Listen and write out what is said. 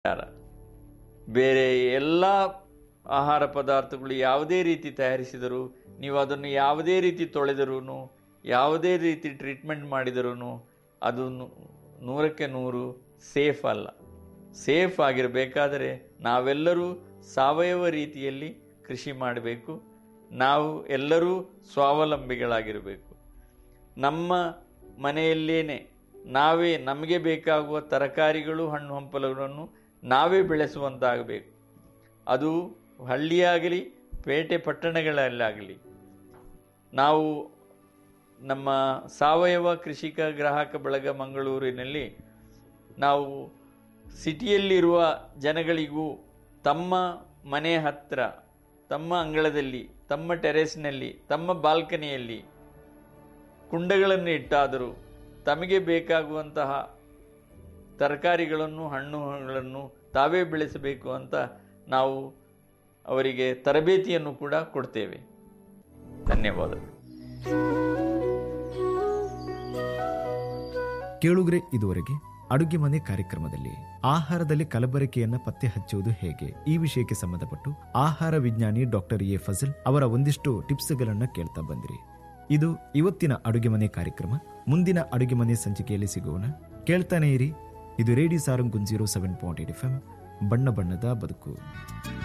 ಆಹಾರ ಬೇರೆ ಎಲ್ಲ ಆಹಾರ ಪದಾರ್ಥಗಳು ಯಾವುದೇ ರೀತಿ ತಯಾರಿಸಿದರೂ ನೀವು ಅದನ್ನು ಯಾವುದೇ ರೀತಿ ತೊಳೆದರೂ ಯಾವುದೇ ರೀತಿ ಟ್ರೀಟ್ಮೆಂಟ್ ಮಾಡಿದರೂ ಅದು ನು- ನೂರಕ್ಕೆ ನೂರು ಸೇಫ್ ಅಲ್ಲ ಸೇಫ್ ಆಗಿರಬೇಕಾದರೆ ನಾವೆಲ್ಲರೂ ಸಾವಯವ ರೀತಿಯಲ್ಲಿ ಕೃಷಿ ಮಾಡಬೇಕು ನಾವು ಎಲ್ಲರೂ ಸ್ವಾವಲಂಬಿಗಳಾಗಿರಬೇಕು ನಮ್ಮ ಮನೆಯಲ್ಲೇನೆ ನಾವೇ ನಮಗೆ ಬೇಕಾಗುವ ತರಕಾರಿಗಳು ಹಣ್ಣು ಹಂಪಲುಗಳನ್ನು ನಾವೇ ಬೆಳೆಸುವಂತಾಗಬೇಕು ಅದು ಹಳ್ಳಿಯಾಗಲಿ ಪೇಟೆ ಪಟ್ಟಣಗಳಲ್ಲಾಗಲಿ ನಾವು ನಮ್ಮ ಸಾವಯವ ಕೃಷಿಕ ಗ್ರಾಹಕ ಬಳಗ ಮಂಗಳೂರಿನಲ್ಲಿ ನಾವು ಸಿಟಿಯಲ್ಲಿರುವ ಜನಗಳಿಗೂ ತಮ್ಮ ಮನೆ ಹತ್ತಿರ ತಮ್ಮ ಅಂಗಳದಲ್ಲಿ ತಮ್ಮ ಟೆರೆಸ್ನಲ್ಲಿ ತಮ್ಮ ಬಾಲ್ಕನಿಯಲ್ಲಿ ಕುಂಡಗಳನ್ನು ಇಟ್ಟಾದರೂ ತಮಗೆ ಬೇಕಾಗುವಂತಹ ತರಕಾರಿಗಳನ್ನು ಹಣ್ಣುಗಳನ್ನು ತಾವೇ ಬೆಳೆಸಬೇಕು ಅಂತ ನಾವು ಅವರಿಗೆ ತರಬೇತಿಯನ್ನು ಕೂಡ ಕೊಡ್ತೇವೆ ಧನ್ಯವಾದಗಳು ಕೇಳುಗ್ರೆ ಇದುವರೆಗೆ ಅಡುಗೆ ಮನೆ ಕಾರ್ಯಕ್ರಮದಲ್ಲಿ ಆಹಾರದಲ್ಲಿ ಕಲಬೆರಕೆಯನ್ನ ಪತ್ತೆ ಹಚ್ಚುವುದು ಹೇಗೆ ಈ ವಿಷಯಕ್ಕೆ ಸಂಬಂಧಪಟ್ಟು ಆಹಾರ ವಿಜ್ಞಾನಿ ಡಾಕ್ಟರ್ ಎ ಫಜಲ್ ಅವರ ಒಂದಿಷ್ಟು ಟಿಪ್ಸ್ಗಳನ್ನ ಕೇಳ್ತಾ ಬಂದಿರಿ ಇದು ಇವತ್ತಿನ ಅಡುಗೆ ಮನೆ ಕಾರ್ಯಕ್ರಮ ಮುಂದಿನ ಅಡುಗೆ ಮನೆ ಸಂಚಿಕೆಯಲ್ಲಿ ಸಿಗೋಣ ಕೇಳ್ತಾನೆ ಇರಿ ಇದು radio Sarang zero seven point eight F M ಬಣ್ಣ ಬಣ್ಣದ ಬದುಕು